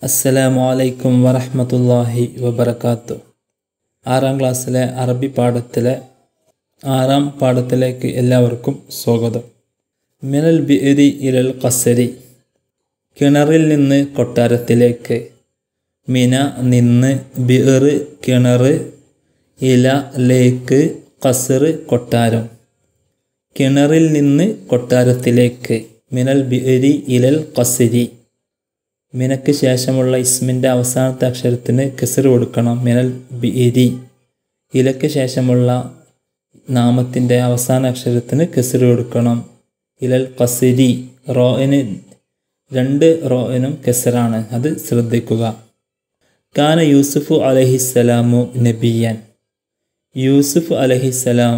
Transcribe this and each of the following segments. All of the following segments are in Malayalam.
അസ്സലാമു അലൈക്കും വറഹ്മത്തുള്ളാഹി വബറകാത്തു ആറാം ക്ലാസ്സിലെ അറബി പാഠത്തിലെ ആറാം പാഠത്തിലേക്ക് എല്ലാവർക്കും സ്വാഗതം മിനൽ ബിഇരി ഇലൽ ഖസരി കിണറിൽ നിന്ന് കൊട്ടാരത്തിലേക്ക് മിന നിന്ന് ബിഇർ കിണർ ഇല ലേക്ക് ഖസർ കൊട്ടാരം കിണറിൽ നിന്ന് കൊട്ടാരത്തിലേക്ക് മിനൽ ബിഇരി ഇലൽ ഖസരി മിനക്ക് ശേഷമുള്ള ഇസ്മിൻ്റെ അവസാനത്തെ അക്ഷരത്തിന് കെസർ കൊടുക്കണം മിനൽ ബിഇരി ഇലക്ക് ശേഷമുള്ള നാമത്തിൻ്റെ അവസാന അക്ഷരത്തിന് കെസർ കൊടുക്കണം ഇലൽ ഖസരി റോയിന് രണ്ട് റോയിനും കെസറാണ് അത് ശ്രദ്ധിക്കുക കാന യൂസുഫ് അലഹിസ്സലാമു നബിയൻ യൂസുഫ് അലഹിസ്സലാം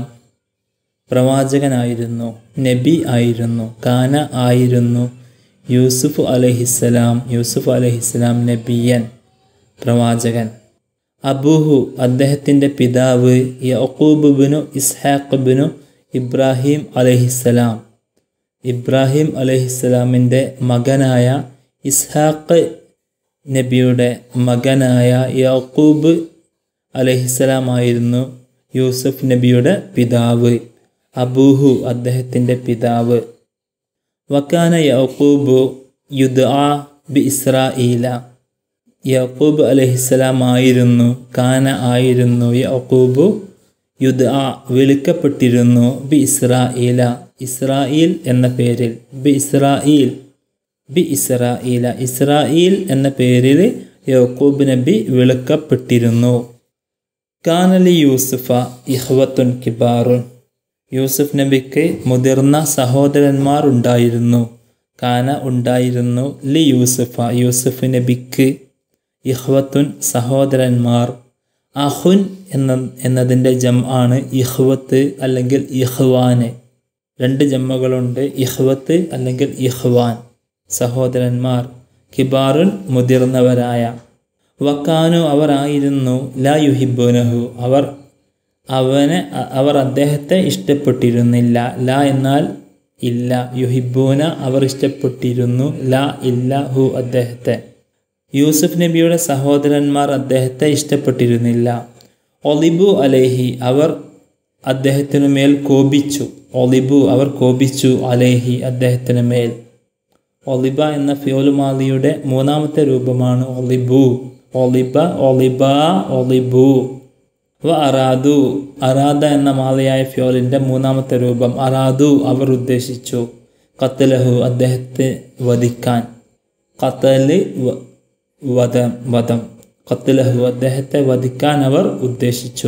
പ്രവാചകനായിരുന്നു നബി ആയിരുന്നു കാന ആയിരുന്നു യൂസുഫ് അലഹിസ്സലാം യൂസുഫ് അലഹിസ്സലാം നബിയൻ പ്രവാചകൻ അബൂഹു അദ്ദേഹത്തിൻ്റെ പിതാവ് യക്കൂബ് ബിനു ഇസ്ഹാഖ് ബിനു ഇബ്രാഹിം അലഹിസ്സലാം ഇബ്രാഹിം അലഹിസ്സലാമിൻ്റെ മകനായ ഇസ്ഹാഖ് നബിയുടെ മകനായ യക്കൂബ് അലഹിസ്സലാമായിരുന്നു യൂസുഫ് നബിയുടെ പിതാവ് അബൂഹു അദ്ദേഹത്തിൻ്റെ പിതാവ് വക്കാന യക്കൂബ് യുദ്ആ ബി ഇസ്രായേല യക്കൂബ് അലഹിസ്സലാം ആയിരുന്നു കാന ആയിരുന്നു യക്കൂബ് യുദ്ആ വിളിക്കപ്പെട്ടിരുന്നു ബി ഇസ്രായേല ഇസ്രായേൽ എന്ന പേരിൽ ബി ഇസ്രായേൽ ബി ഇസ്രായേല ഇസ്രായേൽ എന്ന പേരിൽ യക്കൂബ് നബി വിളിക്കപ്പെട്ടിരുന്നു കാനലി യൂസുഫ ഇഹ്വത്തുൻ കിബാറുൻ യൂസുഫ് നബിക്ക് മുതിർന്ന സഹോദരന്മാർ ഉണ്ടായിരുന്നു കാന ഉണ്ടായിരുന്നു ലി യൂസുഫ യൂസുഫ് നബിക്ക് ഇഹ്വത്തുൻ സഹോദരന്മാർ അഹുൻ എന്ന എന്നതിൻ്റെ ജം ആണ് ഇഹ്വത്ത് അല്ലെങ്കിൽ ഇഹ്വാന് രണ്ട് ജമ്മകളുണ്ട് ഇഹ്വത്ത് അല്ലെങ്കിൽ ഇഹ്വാൻ സഹോദരന്മാർ കിബാറുൻ മുതിർന്നവരായ വക്കാനു അവർ ആയിരുന്നു ലാ യുഹിബുനഹു അവർ അവനെ അവർ അദ്ദേഹത്തെ ഇഷ്ടപ്പെട്ടിരുന്നില്ല ല എന്നാൽ ഇല്ല യുഹിബൂന അവർ ഇഷ്ടപ്പെട്ടിരുന്നു ല ഇല്ല ഹു അദ്ദേഹത്തെ യൂസുഫ് നബിയുടെ സഹോദരന്മാർ അദ്ദേഹത്തെ ഇഷ്ടപ്പെട്ടിരുന്നില്ല ഒലിബു അലേഹി അവർ അദ്ദേഹത്തിനു മേൽ കോപിച്ചു ഒലിബു അവർ കോപിച്ചു അലേഹി അദ്ദേഹത്തിനു മേൽ ഒലിബ എന്ന ഫിയോലുമാലിയുടെ മൂന്നാമത്തെ രൂപമാണ് ഒലിബു ഒലിബ ഒലിബ ഒലിബു വ അറാദു അറാദ എന്ന മാലയായ ഫ്യോലിൻ്റെ മൂന്നാമത്തെ രൂപം അറാദു അവർ ഉദ്ദേശിച്ചു കത്തലഹു അദ്ദേഹത്തെ വധിക്കാൻ കത്തല് വധം വധം കത്തലഹു അദ്ദേഹത്തെ വധിക്കാൻ അവർ ഉദ്ദേശിച്ചു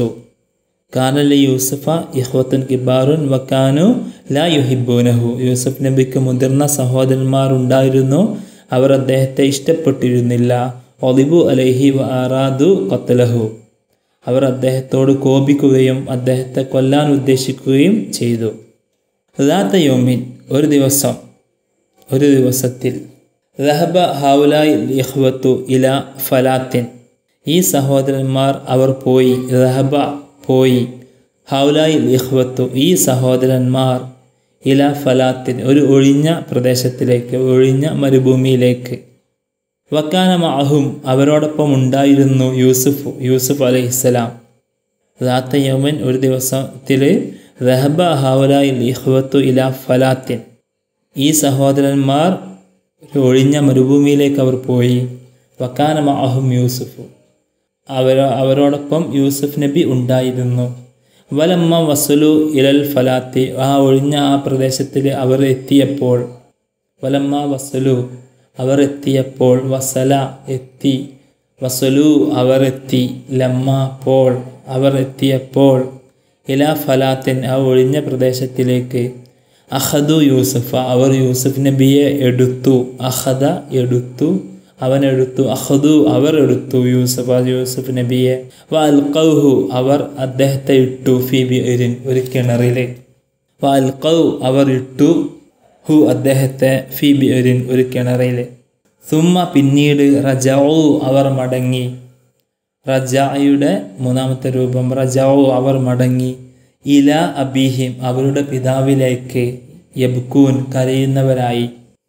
കാനലി യൂസുഫ ഇഹ്വത്തുൻ കിബാറുൻ വക്കാനു ലാ യുഹിബൂനഹു യൂസുഫ് നബിക്ക് മുതിർന്ന സഹോദരന്മാർ ഉണ്ടായിരുന്നു അവർ അദ്ദേഹത്തെ ഇഷ്ടപ്പെട്ടിരുന്നില്ല ഒലിബു അലൈഹി വ അറാദു കത്തലഹു അവർ അദ്ദേഹത്തോട് കോപിക്കുകയും അദ്ദേഹത്തെ കൊല്ലാൻ ഉദ്ദേശിക്കുകയും ചെയ്തു റാത്ത യോമിൻ ഒരു ദിവസം ഒരു ദിവസത്തിൽ റഹബ ഹൗലായ് ലിഹ്വത്തു ഇല ഫലാത്തിൻ ഈ സഹോദരന്മാർ അവർ പോയി റഹബ പോയി ഹൗലായ് ലിഹ്വത്തു ഈ സഹോദരന്മാർ ഇല ഫലാത്തിൻ ഒരു ഒഴിഞ്ഞ പ്രദേശത്തിലേക്ക് ഒഴിഞ്ഞ മരുഭൂമിയിലേക്ക് വക്കാന മാഹും അവരോടൊപ്പം ഉണ്ടായിരുന്നു യൂസുഫ് യൂസുഫ് അലൈഹിസ്സലാം റാത്ത യൗമൻ ഒരു ദിവസത്തിൽ റഹബ ഹൗലായിൽ ഇഹ്വത്തു ഇല ഫലാത്തിൻ ഈ സഹോദരന്മാർ ഒരു ഒഴിഞ്ഞ മരുഭൂമിയിലേക്ക് അവർ പോയി വക്കാന മാഹും യൂസുഫ് അവർ അവരോടൊപ്പം യൂസുഫ് നബി ഉണ്ടായിരുന്നു വലമ്മ വസുലു ഇലൽ ഫലാത്തി ആ ഒഴിഞ്ഞ ആ പ്രദേശത്തിൽ അവർ എത്തിയപ്പോൾ വലമ്മ വസുലു അവർ എത്തിയപ്പോൾ വസല എത്തി വസലു അവർ എത്തി ലമ്മ പോൾ അവർ എത്തിയപ്പോൾ ഇല ഫലാത്തിൻ ആ ഒഴിഞ്ഞ പ്രദേശത്തിലേക്ക് അഹദു യൂസഫ അവർ യൂസഫ് നബിയെ എടുത്തു അഹദ എടുത്തു അവൻ എടുത്തു അഹദു അവർ എടുത്തു യൂസഫ യൂസഫ് നബിയെ വ അൽക്കൗഹു അവർ അദ്ദേഹത്തെ ഇട്ടു ഫി ബിറിൻ ഒരു കിണറിലെ വ അൽക്കൗ അവർ ഇട്ടു ഹു അദ്ദേഹത്തെ ഫി ബിറിൻ ഒരു കിണറിൽ സുമ്മ പിന്നീട് റജാവു അവർ മടങ്ങി റജായുടെ മൂന്നാമത്തെ രൂപം റജാവു അവർ മടങ്ങി ഇല അബീഹിം അവരുടെ പിതാവിലേക്ക് യബ്കൂൻ കരയുന്നവരായി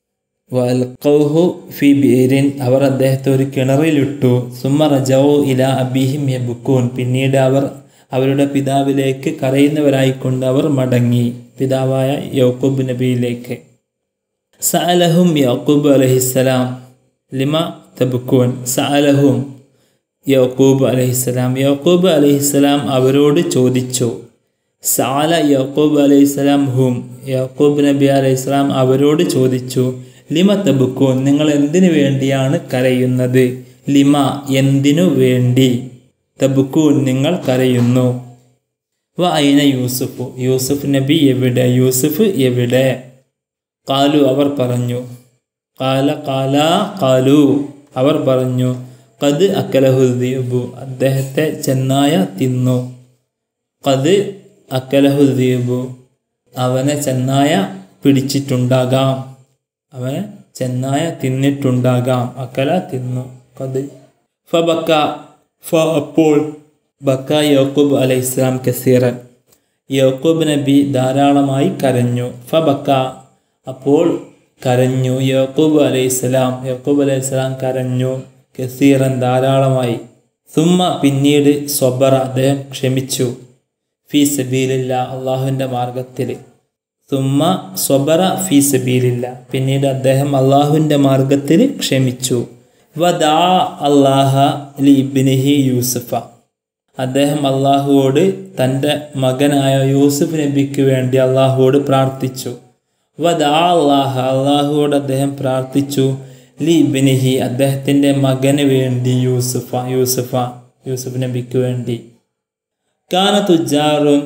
വൽക്കൗഹു ഫി ബീരിൻ അവർ അദ്ദേഹത്തെ ഒരു കിണറിലിട്ടു സുമ റജൌ ഇല അബിഹിം യബുക്കൂൻ പിന്നീട് അവർ അവരുടെ പിതാവിലേക്ക് കരയുന്നവരായിക്കൊണ്ട് അവർ മടങ്ങി പിതാവായ യൗക്കൂബ് നബിയിലേക്ക് സഅലഹും യാക്കൂബ് അലഹിസ്സലാം ലിമ തബുക്കൂൻ സഅലഹും യാക്കൂബ് അലഹിസ്സലാം യാക്കൂബ് അലഹിസ്സലാം അവരോട് ചോദിച്ചു സാല യാക്കൂബ് അലൈഹിസ്സലാം ഹും യാക്കൂബ് നബി അലൈഹിസ്സലാം അവരോട് ചോദിച്ചു ലിമ തബുക്കൂൻ നിങ്ങൾ എന്തിനു വേണ്ടിയാണ് കരയുന്നത് ലിമ എന്തിനു വേണ്ടി തബുക്കൂൻ നിങ്ങൾ കരയുന്നു വ അയിന യൂസുഫ് യൂസുഫ് നബി എവിടെ യൂസുഫ് എവിടെ കാലു അവർ പറഞ്ഞു കാല കാല കാലു അവർ പറഞ്ഞു കത് അക്കലഹുദ്ദീബു അദ്ദേഹത്തെ ചെന്നായ തിന്നു കത് അക്കലഹുദ്ദീബു അവനെ ചെന്നായ പിടിച്ചിട്ടുണ്ടാകാം അവനെ ചെന്നായ തിന്നിട്ടുണ്ടാകാം അക്കല തിന്നു കത് ഫബക്ക ഫ അപ്പോൾ ബക്ക യാക്കൂബ് അലൈഹിസ്ലാം കസീറൻ യാക്കൂബ് നബി ധാരാളമായി കരഞ്ഞു ഫബക്ക അപ്പോൾ കരഞ്ഞു യാക്കൂബ് അലൈഹിസ്സലാം യാക്കൂബ് അലൈഹിസ്സലാം കരഞ്ഞു കസീറൻ ധാരാളമായി സുമ്മ പിന്നീട് സ്വബറ അദ്ദേഹം ക്ഷമിച്ചു ഫീ സബീലില്ല അള്ളാഹുവിൻ്റെ മാർഗത്തിൽ സുമ്മ സ്വബറ ഫീ സബീലില്ല പിന്നീട് അദ്ദേഹം അള്ളാഹുവിൻ്റെ മാർഗത്തിൽ ക്ഷമിച്ചു വദാ അള്ളാഹ ലി ഇബ്നിഹി യൂസുഫ അദ്ദേഹം അള്ളാഹുവോട് തൻ്റെ മകനായ യൂസുഫ് നബിക്ക് വേണ്ടി അള്ളാഹുവോട് പ്രാർത്ഥിച്ചു വദാ അള്ളാഹ അള്ളാഹുവോട് അദ്ദേഹം പ്രാർത്ഥിച്ചു ലി ഇബ്നിഹി അദ്ദേഹത്തിൻ്റെ മകന് വേണ്ടി യൂസുഫ യൂസുഫ യൂസുഫ് നബിക്ക് വേണ്ടി കാന തുജാറുൻ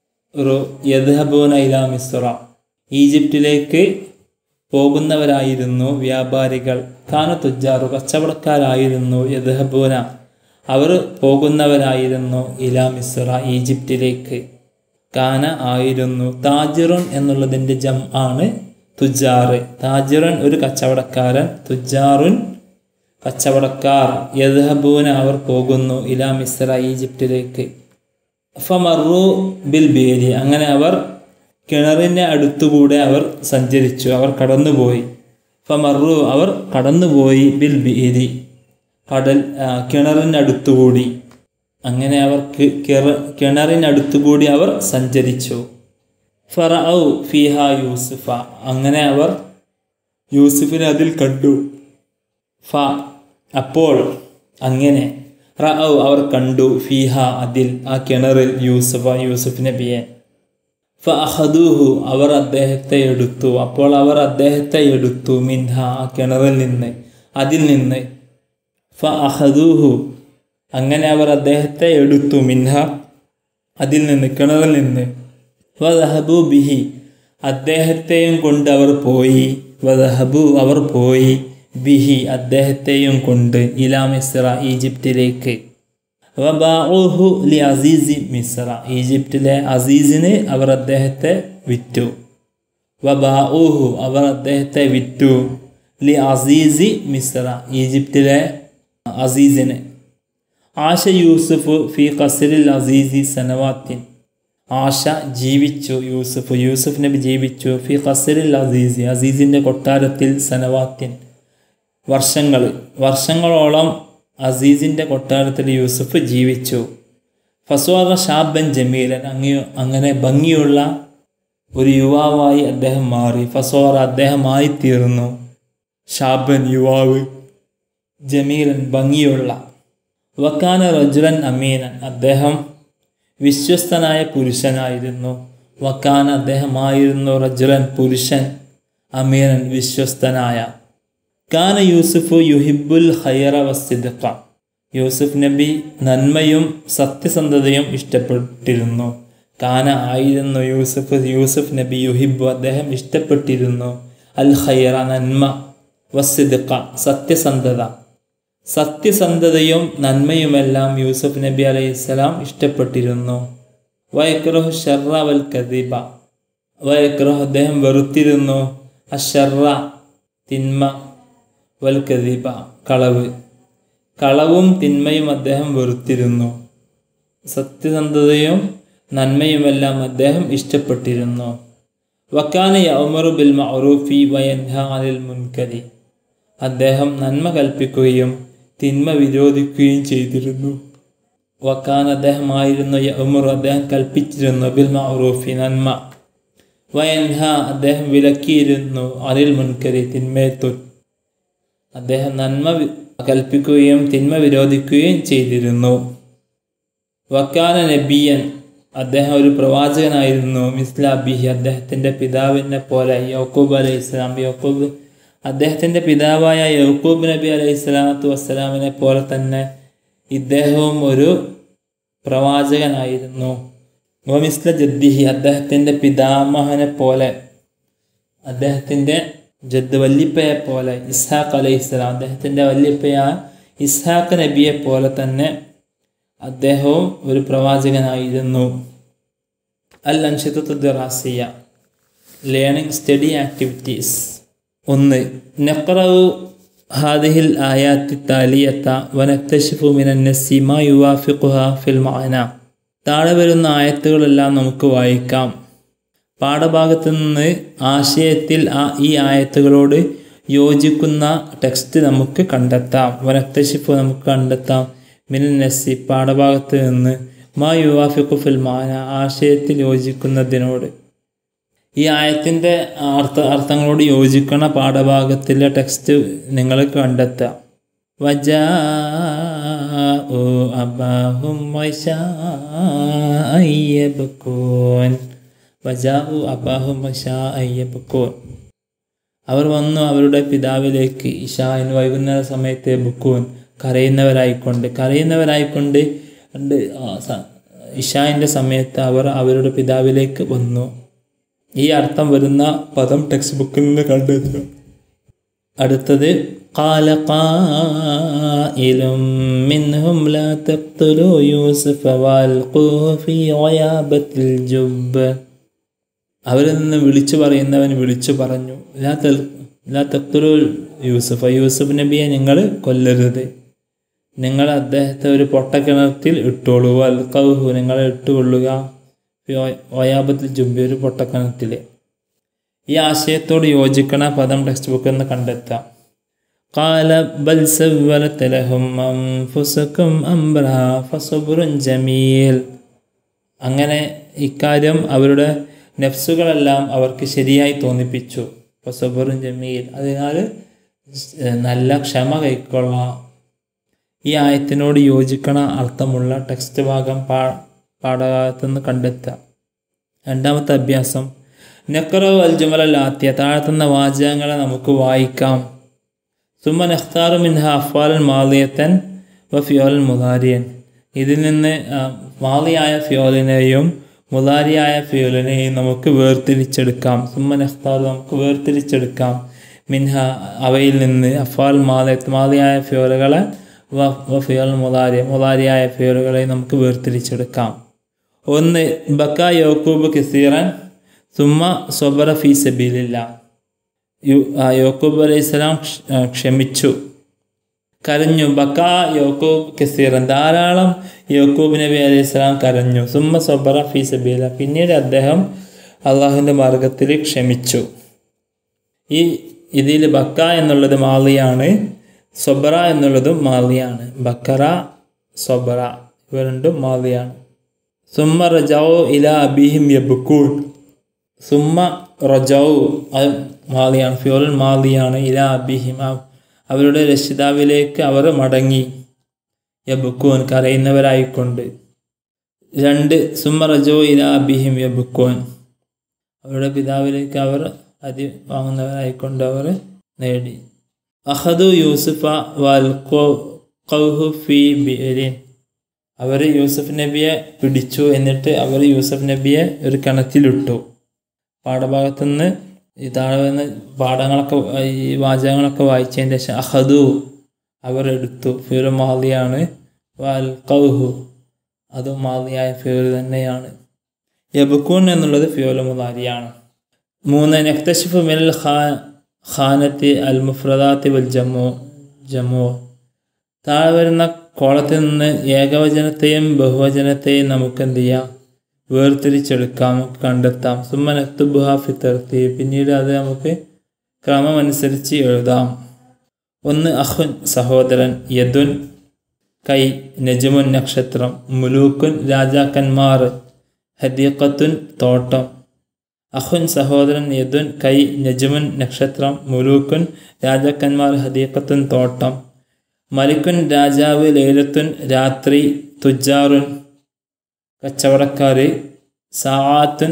യദ്ഹബൂന ഇലാ മിസ്ര ഈജിപ്തിലേക്ക് പോകുന്നവരായിരുന്നു വ്യാപാരികൾ കാന തുജാറു കച്ചവടക്കാരായിരുന്നു യദ്ഹബൂന അവർ പോകുന്നവരായിരുന്നു ഇലാ മിസ്ര ഈജിപ്തിലേക്ക് കാന ആയിരുന്നു താജിറുൻ എന്നുള്ളതിൻ്റെ ജം ആണ് തുജാറ് താജിറുൻ ഒരു കച്ചവടക്കാരൻ തുജാറുൻ കച്ചവടക്കാർ യദ്ഹബൂന അവർ പോകുന്നു ഇലാ മിസ്ര ഈജിപ്തിലേക്ക് ഫമറു ബിൽ ബേരി അങ്ങനെ അവർ കിണറിൻ്റെ അടുത്തുകൂടെ അവർ സഞ്ചരിച്ചു അവർ കടന്നുപോയി ഫമറു അവർ കടന്നുപോയി ബിൽ ബേരി കടൽ കിണറിനടുത്തുകൂടി അങ്ങനെ അവർ കിണറിനടുത്തുകൂടി അവർ സഞ്ചരിച്ചു ഫറഔ ഫിഹ യൂസുഫ അങ്ങനെ അവർ യൂസുഫിനെ അതിൽ കണ്ടു ഫ അപ്പോൾ അങ്ങനെ റഔ അവർ കണ്ടു ഫിഹ അതിൽ ആ കിണറിൽ യൂസുഫ യൂസുഫ് നബിയെ ഫ അഹദൂഹു അവർ അദ്ദേഹത്തെ എടുത്തു അപ്പോൾ അവർ അദ്ദേഹത്തെ എടുത്തു മിൻഹ ആ കിണറിൽ നിന്ന് അതിൽ നിന്ന് ഫ അഹദൂഹു അങ്ങനെ അവർ അദ്ദേഹത്തെ എടുത്തു മിൻഹ അതിൽ നിന്ന് കിണറിൽ നിന്ന് വദഹബു ബിഹി അദ്ദേഹത്തെയും കൊണ്ട് അവർ പോയി വദഹബു അവർ പോയി ബിഹി അദ്ദേഹത്തെയും കൊണ്ട് ഇലാ മിസ്ര ഈജിപ്തിലേക്ക് വബാഉഹു ലി അസീസി മിസ്ര ഈജിപ്തിലെ അസീസിന് അവർ അദ്ദേഹത്തെ വിറ്റു വബാഉഹു അവർ അദ്ദേഹത്തെ വിറ്റു ലി അസീസി മിസ്ര ഈജിപ്തിലെ അസീസിന് ആശ യൂസുഫ് ഫി ഖസറിൽ അസീസി സനവാത്തിൻ ആശ ജീവിച്ചു യൂസുഫ് യൂസുഫ് നബി ജീവിച്ചു ഫി ഖസറിൽ അസീസി അസീസിൻ്റെ കൊട്ടാരത്തിൽ സനവാത്തിൻ വർഷങ്ങൾ വർഷങ്ങളോളം അസീസിൻ്റെ കൊട്ടാരത്തിൽ യൂസുഫ് ജീവിച്ചു ഫസ്വാദ ഷാബൻ ജമീലൻ അങ്ങ് അങ്ങനെ ഭംഗിയുള്ള ഒരു യുവാവായി അദ്ദേഹം മാറി ഫസോറ അദ്ദേഹമായി തീർന്നു ഷാബൻ യുവാവ് ജമീലൻ ഭംഗിയുള്ള വക്കാന റജുലൻ അമീനൻ അദ്ദേഹം വിശ്വസ്തനായ പുരുഷനായിരുന്നു വക്കാൻ അദ്ദേഹമായിരുന്നു റജുലൻ പുരുഷൻ അമീനൻ വിശ്വസ്തനായ കാന യൂസുഫ് യുഹിബുൽ ഹൈറ വസിദ്ഖ യൂസുഫ് നബി നന്മയും സത്യസന്ധതയും ഇഷ്ടപ്പെട്ടിരുന്നു കാന ആയിരുന്നു യൂസുഫ് യൂസുഫ് നബി യുഹിബു അദ്ദേഹം ഇഷ്ടപ്പെട്ടിരുന്നു അൽ ഹൈറ നന്മ വസിദ്ഖ സത്യസന്ധത സത്യസന്ധതയും നന്മയുമെല്ലാം യൂസുഫ് നബി അലൈഹിസ്സലാം ഇഷ്ടപ്പെട്ടിരുന്നു വയക്രഹു ഷർറ വൽ കദീബ വയക്രഹു അദ്ദേഹം വെറുത്തിരുന്നു അഷർറ തിന്മ വൽ കദീബ കളവ് കളവും തിന്മയും അദ്ദേഹം വെറുത്തിരുന്നു സത്യസന്ധതയും നന്മയുമെല്ലാം അദ്ദേഹം ഇഷ്ടപ്പെട്ടിരുന്നു വക്കാന യൗമറു ബിൽ മഅറൂഫി വയൻഹ അനിൽ മുൻകരി അദ്ദേഹം നന്മ കൽപ്പിക്കുകയും തിന്മ വിരോധിക്കുകയും ചെയ്തിരുന്നു വക്കാൻ അദ്ദേഹമായിരുന്നു യൗമർ അദ്ദേഹം കൽപ്പിച്ചിരുന്നു ബിൽ മഅറൂഫി നന്മ വയൻഹ അദ്ദേഹം വിലക്കിയിരുന്നു അനിൽ മുൻകരി തിന്മയെ തൊട്ട് അദ്ദേഹം നന്മ വി- കൽപ്പിക്കുകയും തിന്മ വിരോധിക്കുകയും ചെയ്തിരുന്നു വക്കാന നബിയൻ അദ്ദേഹം ഒരു പ്രവാചകനായിരുന്നു മിസ്ല അബിഹി അദ്ദേഹത്തിൻ്റെ പിതാവിനെ പോലെ യൗക്കൂബ് അലൈഹി ഇസ്ലാം യൗക്കൂബ് അദ്ദേഹത്തിൻ്റെ പിതാവായ യൗക്കൂബ് നബി അലൈഹി സ്വലാത്തു വസ്സലാമിനെ പോലെ തന്നെ ഇദ്ദേഹവും ഒരു പ്രവാചകനായിരുന്നു വമിസ്ല ജദ്ദിഹി അദ്ദേഹത്തിൻ്റെ പിതാമഹനെ പോലെ അദ്ദേഹത്തിൻ്റെ ജദ് വല്ലിപ്പയെ പോലെ ഇസ്ഹാഖ് അലൈഹി സ്വലാം അദ്ദേഹത്തിൻ്റെ വല്ലിപ്പയായ ഇസ്ഹാഖ് നബിയെ പോലെ തന്നെ അദ്ദേഹവും ഒരു പ്രവാചകനായിരുന്നു അൽ അൻഷിത്തു ദറാസിയ ലേണിംഗ് സ്റ്റഡി ആക്ടിവിറ്റീസ് ഒന്ന് നഖറു ഹാദിഹിൽ ആയാത്തി താലിയത്ത വനക്തഷിഫു മിനന്നസി മാ യുവാഫിഖുഹ ഫിൽ മഅന താഴെ വരുന്ന ആയത്തുകളെല്ലാം നമുക്ക് വായിക്കാം പാഠഭാഗത്ത് നിന്ന് ആശയത്തിൽ ആ ഈ ആയത്തുകളോട് യോജിക്കുന്ന ടെക്സ്റ്റ് നമുക്ക് കണ്ടെത്താം വനക്തഷിഫ് നമുക്ക് കണ്ടെത്താം മിനൻ നസി പാഠഭാഗത്ത് നിന്ന് മാ യുവാഫിഖു ഫിൽ മാന ആശയത്തിൽ യോജിക്കുന്നതിനോട് ഈ ആയത്തിൻ്റെ അർത്ഥ അർത്ഥങ്ങളോട് യോജിക്കുന്ന പാഠഭാഗത്തിലെ ടെക്സ്റ്റ് നിങ്ങൾ കണ്ടെത്താം وجاءوا أباهم عشاء يبكون وجاءوا أباهم عشاء يبكون അവർ വന്നു അവരുടെ പിതാവിലേക്ക് ഇഷാൻ വൈകുന്നേര സമയത്ത് ബുക്കൂൻ കരയുന്നവരായിക്കൊണ്ട് കരയുന്നവരായിക്കൊണ്ട് ഉണ്ട് ആ സ- ഇഷാൻ്റെ സമയത്ത് അവർ അവരുടെ പിതാവിലേക്ക് വന്നു ഈ അർത്ഥം വരുന്ന പദം ടെക്സ്റ്റ് ബുക്കിൽ നിന്ന് കണ്ടെത്തുക അടുത്തത് قال قائل منهم لا تقتلوا يوسف والقوه في غيابة الجب അവരിൽ നിന്ന് വിളിച്ചു പറയുന്നവൻ വിളിച്ചു പറഞ്ഞു ലാ തൽ ലാ തക്തുലു യൂസുഫ് യൂസുഫ് നബിയെ നിങ്ങൾ കൊല്ലരുത് നിങ്ങൾ അദ്ദേഹത്തെ ഒരു പൊട്ടക്കിണറ്റിൽ ഇട്ടോളൂ അൽ കൗഹു നിങ്ങൾ ഇട്ടുകൊള്ളുക വയാബത്തിൽ ജുബി ഒരു പൊട്ടക്കിണറ്റിൽ ഈ ആശയത്തോട് യോജിക്കണ പദം ടെക്സ്റ്റ് ബുക്കിൽ നിന്ന് കണ്ടെത്താം قال بل سولت لهم أنفسكم أمرها فصبر جميل അങ്ങനെ ഇക്കാര്യം അവരുടെ നെഫ്സുകളെല്ലാം അവർക്ക് ശരിയായി തോന്നിപ്പിച്ചു ഫസബറും ജമീൽ അതിനാൽ നല്ല ക്ഷമ കൈക്കൊള്ളാം ഈ ആയത്തിനോട് യോജിക്കണ അർത്ഥമുള്ള ടെക്സ്റ്റ് ഭാഗം പാ പാഠഭാഗത്തുനിന്ന് കണ്ടെത്താം രണ്ടാമത്തെ അഭ്യാസം നക്കറോ അൽജുമൽ ആത്യ താഴ്ത്തുന്ന വാചകങ്ങളെ നമുക്ക് വായിക്കാം സുമ നഖ്താറു മിൻഹ അഫ്വാലൻ മാലിയത്തൻ വ ഫിയോലൻ മുതാരിയൻ ഇതിൽ നിന്ന് ആ, മാലിയായ ഫിയോലിനെയും മുതാരിയായ ഫിയോലിനെയും നമുക്ക് വേർതിരിച്ചെടുക്കാം സുമ നഖ്താറു നമുക്ക് വേർതിരിച്ചെടുക്കാം മിൻഹ അവയിൽ നിന്ന് അഫ്വാൽ മാലിയത്ത് മാലിയായ ഫിയോലുകളെ വ വ ഫിയോൽ മുതാരിയ മുതാരിയായ ഫിയോലുകളെ നമുക്ക് വേർതിരിച്ചെടുക്കാം ഒന്ന് ബക്ക യോക്കൂബ് കിസീറൻ സുമ്മ സൊബറ ഫീ സബീലില്ല യു ആ യോക്കൂബ് അലൈഹി സ്വലാം ക്ഷമിച്ചു കരഞ്ഞു ബക്ക യോക്കൂബ് കസീറൻ ധാരാളം യോക്കൂബ് നബി അലൈഹി സ്വലാം കരഞ്ഞു സുമ്മ സൊബറ ഫീ സബീല പിന്നീട് അദ്ദേഹം അള്ളാഹുവിൻ്റെ മാർഗത്തിൽ ക്ഷമിച്ചു ഈ ഇതിൽ ബക്ക എന്നുള്ളത് മാലിയാണ് സൊബറ എന്നുള്ളതും മാലിയാണ് ബക്കറ സൊബറ ഇവ രണ്ടും മാലിയാണ് സുമ്മ റജാവോ ഇല അബിഹിം യബുക്കൂൻ സുമ്മ റജാവു അത് മാലിയാണ് ഫ്യോറൻ മാലിയാണ് ഇല അബിഹിം ആ- അവരുടെ രക്ഷിതാവിലേക്ക് അവർ മടങ്ങി യബുക്കൂൻ കരയുന്നവരായിക്കൊണ്ട് രണ്ട് സുമ്മ റജോ ഇല അബിഹിം യബുക്കൂൻ അവരുടെ പിതാവിലേക്ക് അവർ അതി വാങ്ങുന്നവരായിക്കൊണ്ട് അവർ നേടി അഹദു യൂസുഫ വൽഖു ഖൗഹു ഫി ബിഅരിൻ അവർ യൂസഫ് നബിയെ പിടിച്ചു എന്നിട്ട് അവർ യൂസഫ് നബിയെ ഒരു കിണറ്റിലിട്ടു പാഠഭാഗത്തു നിന്ന് ഈ താഴെ വന്ന് പാഠങ്ങളൊക്കെ ഈ വാചകങ്ങളൊക്കെ വായിച്ചതിന് ശേഷം അഹദു അവർ എടുത്തു ഫിയോൽ മാലിയാണ് വൽ കൗഹു അതും മാലിയായ ഫിയോൽ തന്നെയാണ് യബുക്കൂൻ എന്നുള്ളത് ഫിയോൽ മുതാരിയാണ് മൂന്ന് നക്തഷിഫ് മിനൽ ഖാ ഖാനത്തി അൽ മുഫ്രദാത്തി വൽ ജമ്മു ജമ്മു താഴെ വരുന്ന കോളത്തിൽ നിന്ന് ഏകവചനത്തെയും ബഹുവചനത്തെയും നമുക്ക് എന്ത് ചെയ്യാം വേർതിരിച്ചെടുക്കാം നമുക്ക് കണ്ടെത്താം സുമ്മനത്തുബുഹ ഫിത്തർത്തി പിന്നീട് അത് നമുക്ക് ക്രമമനുസരിച്ച് എഴുതാം ഒന്ന് അഹുൻ സഹോദരൻ യദുൻ കൈ നജമുൻ നക്ഷത്രം മുലൂക്കുൻ രാജാക്കന്മാർ ഹദീഖത്തുൻ തോട്ടം അഹുൻ സഹോദരൻ യദുൻ കൈ നജമുൻ നക്ഷത്രം മുലൂക്കുൻ രാജാക്കന്മാർ ഹദീഖത്തുൻ തോട്ടം മലിക്കുൻ രാജാവ് ലൈലത്തുൻ രാത്രി തുജാറുൻ കച്ചവടക്കാർ സാത്തുൻ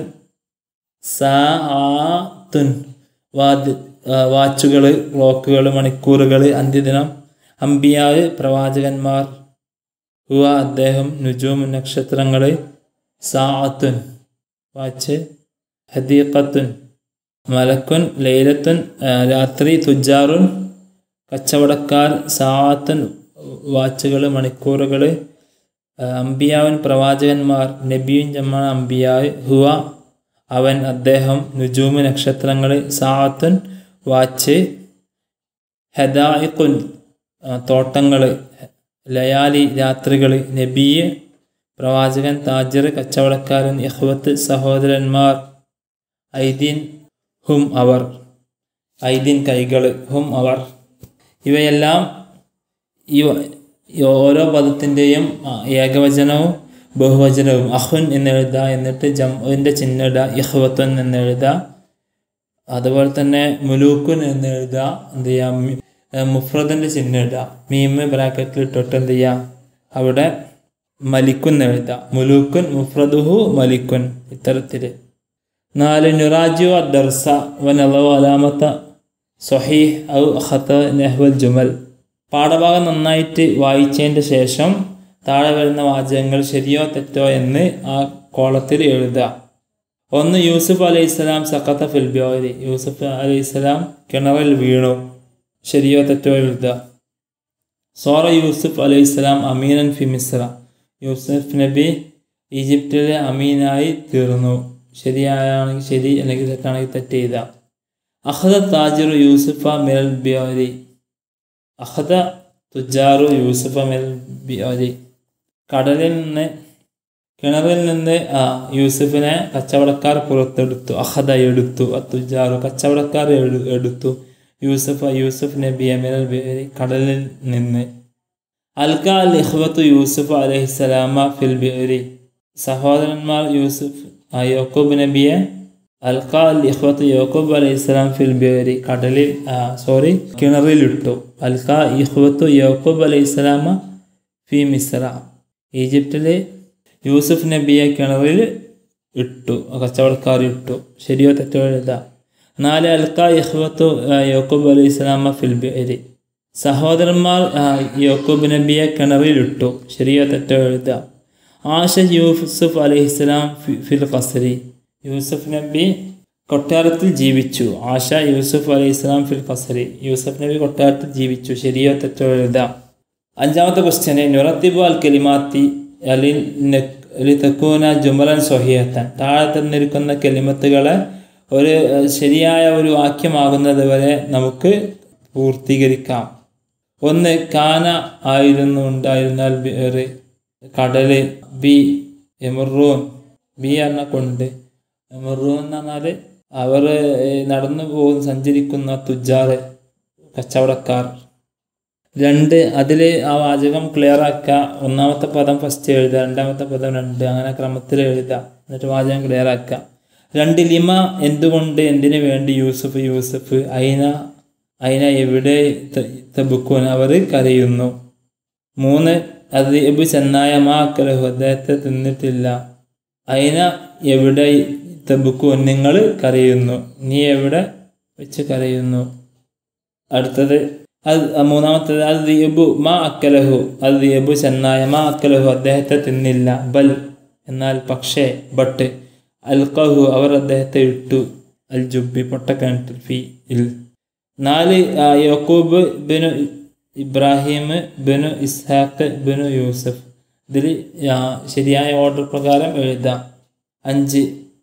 സാത്തുൻ വാദ് വാച്ചുകൾ ക്ലോക്കുകൾ മണിക്കൂറുകൾ അന്ത്യദിനം അമ്പിയാവ് പ്രവാചകന്മാർ ഹുവ അദ്ദേഹം നുജൂം നക്ഷത്രങ്ങൾ സാത്തുൻ വാച്ച് ഹദീഖത്തുൻ മലക്കുൻ ലൈലത്തുൻ രാത്രി തുജാറുൻ കച്ചവടക്കാർ സാത്തുൻ വാച്ചുകൾ മണിക്കൂറുകൾ അമ്പിയാവൻ പ്രവാചകന്മാർ നബിയും ജമ്മ അമ്പിയാവ് ഹുവ അവൻ അദ്ദേഹം നുജൂമ് നക്ഷത്രങ്ങൾ സാത്തുൻ വാച്ച് ഹദായിഖുൻ തോട്ടങ്ങൾ ലയാലി രാത്രികൾ നബിയ് പ്രവാചകൻ താജിർ കച്ചവടക്കാരൻ ഇഹ്വത്ത് സഹോദരന്മാർ ഐദീൻ ഹും അവർ ഐദീൻ കൈകൾ ഹും അവർ ഇവയെല്ലാം ഈ ഈ ഓരോ പദത്തിൻ്റെയും ഏകവചനവും ബഹുവചനവും അഹുൻ എന്നെഴുതുക എന്നിട്ട് ജമ്മിൻ്റെ ചിഹ്നം ഇടുക ഇഹ്വത്തുൻ എന്നെഴുതുക അതുപോലെ തന്നെ മുലൂക്കുൻ എന്നെഴുതുക എന്ത് ചെയ്യുക മുഫ്രദിൻ്റെ ചിഹ്നം ഇടുക മീമ് ബ്രാക്കറ്റിൽ ഇട്ടിട്ട് എന്ത് ചെയ്യുക അവിടെ മലിക്കുൻ എഴുതുക മുലൂക്കുൻ മുഫ്രദുഹു മലിക്കുൻ ഇത്തരത്തിൽ നാല് നുറാജു ദർസ വനലവ അലാമത്ത സൊഹീഹ് ഔ ഖത്ത നെഹ്വൽ ജുമൽ പാഠഭാഗം നന്നായിട്ട് വായിച്ചതിൻ്റെ ശേഷം താഴെ വരുന്ന വാചകങ്ങൾ ശരിയോ തെറ്റോ എന്ന് ആ കോളത്തിൽ എഴുതുക ഒന്ന് യൂസുഫ് അലൈഹി സ്വലാം സഖത്ത ഫിൽബിയോരി യൂസുഫ് അലൈഹി സ്വലാം കിണറിൽ വീണു ശരിയോ തെറ്റോ എഴുതുക സോറ യൂസുഫ് അലൈഹി സ്വലാം അമീനൻ ഫി മിസ്ര യൂസുഫ് നബി ഈജിപ്തിലെ അമീനായി തീർന്നു ശരിയാണെങ്കിൽ ശരി അല്ലെങ്കിൽ തെറ്റാണെങ്കിൽ തെറ്റ് ചെയ്ത അഹദ താജിർ യൂസുഫ മിരൽ ബിയോരി അഹദ തുജാറു യൂസുഫ മിരൽ ബിയോരി കടലിൽ നിന്ന് കിണറിൽ നിന്ന് ആ യൂസുഫിനെ കച്ചവടക്കാർ പുറത്തെടുത്തു അഹദ എടുത്തു തുജാറു കച്ചവടക്കാർ എടുത്തു യൂസുഫ് യൂസുഫ് നബി അമിരൽ ബിയോരി കടലിൽ നിന്ന് അൽക അൽ ഇഹ്വത്തു യൂസുഫ് അലഹിസ്സലാമ ഫിൽ ബിയോരി സഹോദരന്മാർ യൂസുഫ് യോക്കൂബ് നബിയെ അൽക്ക അൽ ഇഹ്വത്ത് യോക്കൂബ് അലൈഹി സ്വലാം ഫിൽ ബിയരി കടലിൽ സോറി കിണറിലിട്ടു അൽക്ക ഇഹ്വത്തു യോക്കൂബ് അലൈഹി സ്വലാമ ഫി മിസ്ര ഈജിപ്തിൽ യൂസുഫ് നബിയെ കിണറിൽ ഇട്ടു കച്ചവടക്കാർ ഇട്ടു ശരിയോ തെറ്റോ എഴുതാം നാല് അൽക്ക ഇഹ്വത്തു യോക്കൂബ് അലൈഹി സ്വലാമ ഫിൽ ബിയരി സഹോദരന്മാർ യോക്കൂബ് നബിയെ കിണറിലിട്ടു ശരിയോ തെറ്റോ എഴുതാം ആഷ യൂസുഫ് അലഹിസ്സലാം ഫിൽ ഖസരി യൂസുഫ് നബി കൊട്ടാരത്തിൽ ജീവിച്ചു ആഷ യൂസുഫ് അലൈഹിസ്സലാം ഫിൽ ഖസരി യൂസുഫ് നബി കൊട്ടാരത്തിൽ ജീവിച്ചു ശരിയോ തെറ്റോ എഴുതാം അഞ്ചാമത്തെ ക്വസ്റ്റ്യന് നുറത്തിബു അൽ കലിമാത്തി അലി തെക്കൂന ജുമലൻ സൊഹിയത്തൻ താഴെ തന്നിരിക്കുന്ന കെലിമത്തുകളെ ഒരു ശരിയായ ഒരു വാക്യമാകുന്നത് വരെ നമുക്ക് പൂർത്തീകരിക്കാം ഒന്ന് കാന ആയിരുന്നു ഉണ്ടായിരുന്നാൽ വേറെ കടല് ബി എമറൂൻ ബി എന്ന കൊണ്ട് എമറൂൻ എന്ന് പറഞ്ഞാൽ അവർ നടന്നു പോകുന്ന സഞ്ചരിക്കുന്ന തുജാറ് കച്ചവടക്കാർ രണ്ട് അതിൽ ആ വാചകം ക്ലിയർ ആക്കുക ഒന്നാമത്തെ പദം ഫസ്റ്റ് എഴുതുക രണ്ടാമത്തെ പദം രണ്ട് അങ്ങനെ ക്രമത്തിൽ എഴുതുക എന്നിട്ട് വാചകം ക്ലിയർ ആക്കുക രണ്ട് ലിമ എന്തുകൊണ്ട് എന്തിനു വേണ്ടി യൂസഫ് യൂസഫ് അയിന അയിന എവിടെ തബുക്കൂൻ അവർ കരയുന്നു മൂന്ന് അത് എബു ചെന്നായ മാ അക്കലഹു അദ്ദേഹത്തെ തിന്നിട്ടില്ല അയിന എവിടെ തബുക്കു നിങ്ങൾ കരയുന്നു നീ എവിടെ വെച്ച് കരയുന്നു അടുത്തത് അത് മൂന്നാമത്തത് അത് ദിയബു മാ അക്കലഹു അത് ദിയബു ചെന്നായ മാ അക്കലഹു അദ്ദേഹത്തെ തിന്നില്ല ബൽ എന്നാൽ പക്ഷേ ബട്ട് അൽക്കഹു അവർ അദ്ദേഹത്തെ ഇട്ടു അൽ ജുബി പൊട്ടക്കിണറ്റിൽ ഫി ഇൽ നാല് യക്കൂബ് ബിനു ഇബ്രാഹിം ബിനു ഇസ്ഹാഖ് ബിനു യൂസഫ് ഇതിൽ ശരിയായ ഓർഡർ പ്രകാരം എഴുതാം അഞ്ച്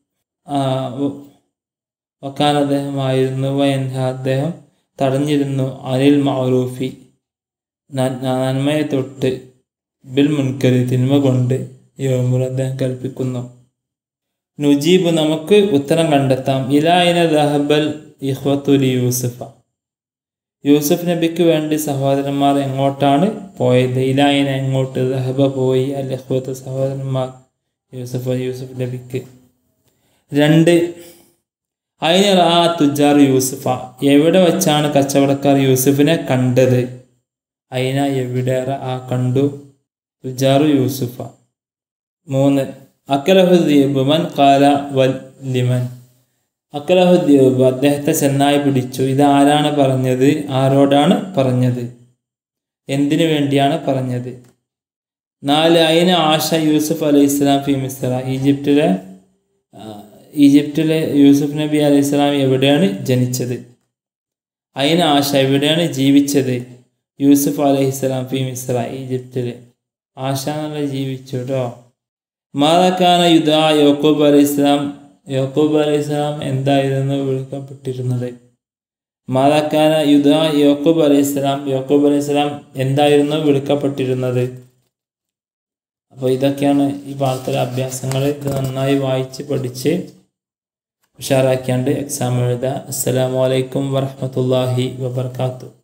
വക്കാൻ അദ്ദേഹമായിരുന്നു വയൻഹ അദ്ദേഹം തടഞ്ഞിരുന്നു അനിൽ മൗറൂഫി നന്മയെ തൊട്ട് ബിൽ മുൻകരി തിന്മ കൊണ്ട് യോമുൽ അദ്ദേഹം കൽപ്പിക്കുന്നു നുജീബ് നമുക്ക് ഉത്തരം കണ്ടെത്താം ഇലായിന ദഹബൽ ഇഹ്വത്തുലി യൂസുഫ യൂസുഫ് നബിക്ക് വേണ്ടി സഹോദരന്മാർ എങ്ങോട്ടാണ് പോയത് ഇലായിന എങ്ങോട്ട് ദഹബ പോയി അൽ ഇഹ്വത്ത് സഹോദരന്മാർ യൂസുഫ് യൂസുഫ് നബിക്ക് രണ്ട് അയിന റാ തുജാർ യൂസുഫ എവിടെ വെച്ചാണ് കച്ചവടക്കാർ യൂസുഫിനെ കണ്ടത് അയിന എവിടെ ആ കണ്ടു തുജാറു യൂസുഫ മൂന്ന് അക്കലഹുദ്ദീബ് മൻ കാല വൽ ലിമൻ അക്കലഹുദ്ദീബ് അദ്ദേഹത്തെ ചെന്നായി പിടിച്ചു ഇത് ആരാണ് പറഞ്ഞത് ആരോടാണ് പറഞ്ഞത് എന്തിനു വേണ്ടിയാണ് പറഞ്ഞത് നാല് അയിന ആശ യൂസുഫ് അലൈഹി ഇസ്ലാം ഫി മിസ്ര ഈജിപ്തിലെ ആ, ഈജിപ്തിലെ യൂസുഫ് നബി അലൈഹി സ്വലാം എവിടെയാണ് ജനിച്ചത് അയിന ആശ എവിടെയാണ് ജീവിച്ചത് യൂസുഫ് അലൈഹി സ്വലാം ഫി മിസ്ര ഈജിപ്തിൽ ആശ എന്നുള്ള ജീവിച്ചു കേട്ടോ മാതാക്കാന യുദ്ധ യോക്കൂബ് അലൈഹി സ്വലാം യോക്കൂബ് അലൈഹി സ്വലാം എന്തായിരുന്നു വിളിക്കപ്പെട്ടിരുന്നത് മാതാക്കാന യുദ്ധ യോക്കൂബ് അലൈഹി സ്വലാം യോക്കൂബ് അലൈഹി സ്വലാം എന്തായിരുന്നു വിളിക്കപ്പെട്ടിരുന്നത് അപ്പോൾ ഇതൊക്കെയാണ് ഈ പാഠത്തിലെ അഭ്യാസങ്ങൾ ഇത് നന്നായി വായിച്ച് പഠിച്ച് ഉഷാറാക്കിയാണ്ട് എക്സാം എഴുതുക അസ്സലാമു അലൈക്കും വറഹ്മത്തുള്ളാഹി വബർക്കാത്തു